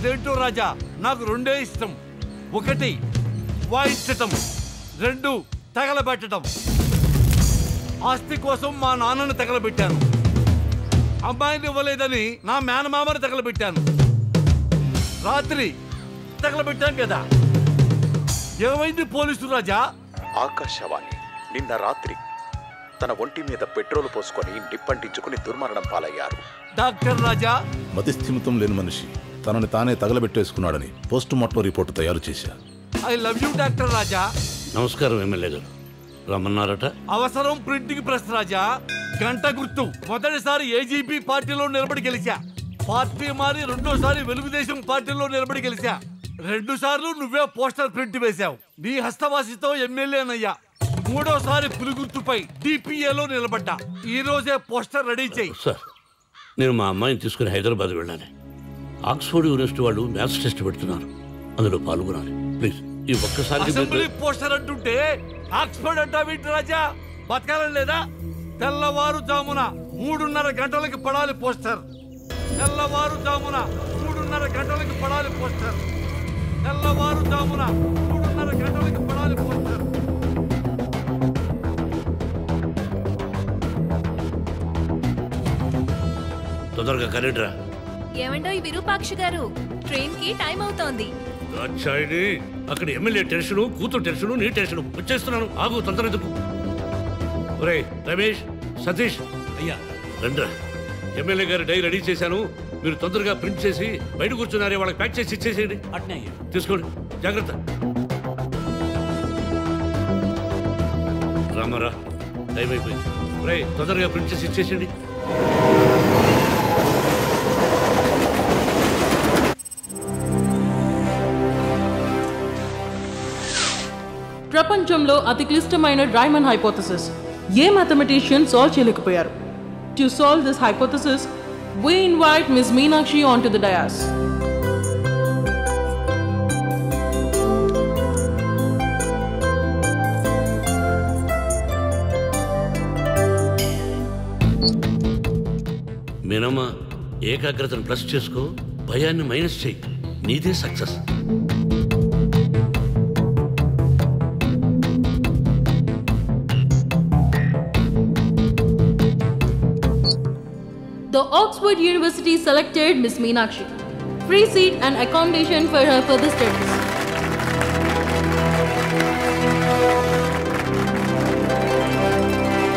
అదేంటో రాజా నాకు రెండే ఇష్టం ఒకటి వాయించటం రెండు తగలబెట్టడం ఆస్తి కోసం మా నాన్నను తగలబెట్టాను అమ్మాయిని ఇవ్వలేదని నా మేనమామని తగలబెట్టాను రాత్రి తగలబెట్టాను కదా ఏమైంది పోలీసు రాజా ఆకాశవాణి నిన్న రాత్రి తన ఒంటి మీద పెట్రోల్ పోసుకొని నిప్పంటించుకుని దుర్మరణం పాలయ్యారు డాక్టర్ రాజా మతిస్థిమితం లేని మనిషి తనని తానే తగలబెట్టేసుకున్నాడని పోస్ట్ మార్టం రిపోర్టు తయారు చేశా I love you doctor Raja నమస్కారం ఎమ్మెల్యే గారు రమ్మన్నారట అవసరం ప్రింటింగ్ ప్రెస్ రాజా గంట గుర్తు మొదటిసారి ఏజీపీ పార్టీలో నిలబడి గెలిచా పార్టీ మారి రెండోసారి వెలుగుదేశం పార్టీలో నిలబడి గెలిచా రెండు సార్లు నువ్వే పోస్టర్ ప్రింట్ వేశావు నీ హస్తవాసితో ఎమ్మెల్యేనయ్యా మూడోసారి పులిగుర్తుపై డిపిఏలో నిలబడ్డా ఈ రోజే పోస్టర్ రెడీ చేయి సార్ నేను మా అమ్మాయిని తీసుకుని హైదరాబాద్ వెళ్ళాలి ఆక్స్ఫోర్డ్ యూనివర్సిటీ వాళ్ళు మ్యాథ్స్ టెస్ట్ పెడుతున్నారు అందులో పాల్గొనాలి ప్లీజ్ ఈ ఒక్కసారి అసెంబ్లీ పోస్టర్ అంటుంటే ఆక్స్ఫర్డ్ అంటావేంటి రాజా బతకాలం లేదా తెల్లవారుజామున మూడున్నర గంటలకి పడాలి పోస్టర్ తెల్లవారుజామున మూడున్నర గంటలకి పడాలి పోస్టర్ తెల్లవారుజామున మూడున్నర గంటలకి పడాలి పోస్టర్ తొందరగా కరెంట్రా ఏమండో ఈ విరూపాక్ష గారు ట్రైన్ కి టైం అవుతోంది దాక్షాయిని అక్కడ ఎమ్మెల్యే టెన్షను కూతురు టెన్షను నీ టెన్షను వచ్చేస్తున్నాను ఆగు తొందర ఎందుకు ఒరే రమేష్ సతీష్ అయ్యా రండ్రా ఎమ్మెల్యే గారి డై రెడీ చేశాను మీరు తొందరగా ప్రింట్ చేసి బయట కూర్చున్నారే వాళ్ళకి ప్యాక్ చేసి ఇచ్చేసేయండి అట్నే తీసుకోండి జాగ్రత్త రామారా టైం అయిపోయింది ఒరే తొందరగా ప్రింట్ చేసి ఇచ్చేసేయండి ప్రపంచంలో అతి క్లిష్టమైన డ్రైమన్ హైపోథసిస్ ఏ మ్యాథమెటిషియన్ సాల్వ్ చేయలేకపోయారు to solve this hypothesis we invite Ms. Meenakshi onto the dais. Meenamma ఏకాగ్రతను ప్లస్ చేసుకో భయాన్ని మైనస్ చేయి నీదే success The Oxford University selected Ms. Meenakshi. Free seat and accommodation for her further studies.